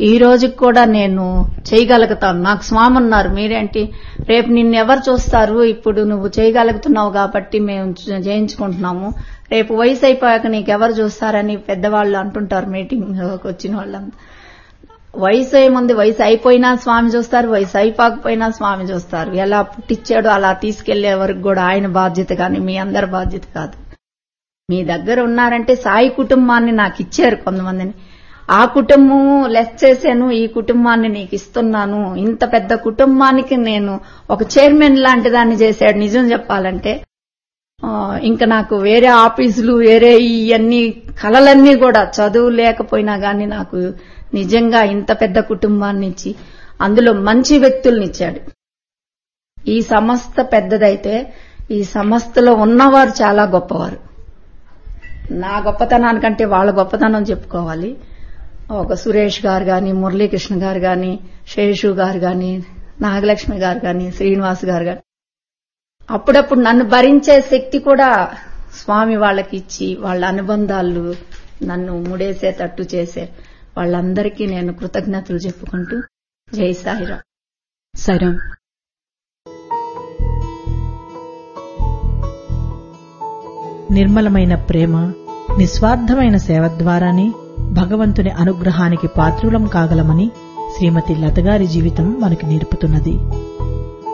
ఈ రోజుకి కూడా నేను చేయగలుగుతాను నాకు స్వామి ఉన్నారు మీరేంటి రేపు నిన్ను ఎవరు చూస్తారు ఇప్పుడు నువ్వు చేయగలుగుతున్నావు కాబట్టి మేము చే- చేయించుకుంటున్నాము రేపు వయసు అయిపోయాక నీకెవరు చూస్తారని పెద్దవాళ్ళు అంటుంటారు మీటింగ్ వచ్చిన వాళ్ళంతా వయసు ఏముంది వయసు అయిపోయినా స్వామి చూస్తారు వయసు అయిపోకపోయినా స్వామి చూస్తారు ఎలా పుట్టించాడో అలా తీసుకెళ్లే వరకు కూడా ఆయన బాధ్యత కానీ మీ అందరి బాధ్యత కాదు మీ దగ్గర ఉన్నారంటే సాయి కుటుంబాన్ని నాకు ఇచ్చారు కొంతమందిని ఆ కుటుంబం లెస్ చేశాను ఈ కుటుంబాన్ని నీకు ఇస్తున్నాను ఇంత పెద్ద కుటుంబానికి నేను ఒక చైర్మన్ లాంటి దాన్ని చేశాడు నిజం చెప్పాలంటే ఆ, ఇంకా నాకు వేరే ఆఫీసులు వేరే ఇవన్నీ కళలన్నీ కూడా చదువు లేకపోయినా గాని నాకు నిజంగా ఇంత పెద్ద కుటుంబాన్ని ఇచ్చి అందులో మంచి వ్యక్తుల్ని ఇచ్చాడు ఈ సంస్థ పెద్దదైతే ఈ సంస్థలో ఉన్నవారు చాలా గొప్పవారు నా గొప్పతనానికంటే వాళ్ళ గొప్పతనం చెప్పుకోవాలి ఒక సురేష్ గారు గాని మురళీకృష్ణ గారు గాని శేషు గారు గాని నాగలక్ష్మి గారు గాని శ్రీనివాస్ గారు గాని అప్పుడప్పుడు నన్ను భరించే శక్తి కూడా స్వామి వాళ్ళకి ఇచ్చి వాళ్ళ అనుబంధాలు నన్ను ముడేసేటట్టు చేసే వాళ్ళందరికీ నేను కృతజ్ఞతలు చెప్పుకుంటూ జై సాయిరాం సైరామ్ నిర్మలమైన ప్రేమ నిస్వార్థమైన సేవ ద్వారానే భగవంతుని అనుగ్రహానికి పాత్రులం కాగలమని శ్రీమతి లతగారి జీవితం మనకి నేర్పుతున్నది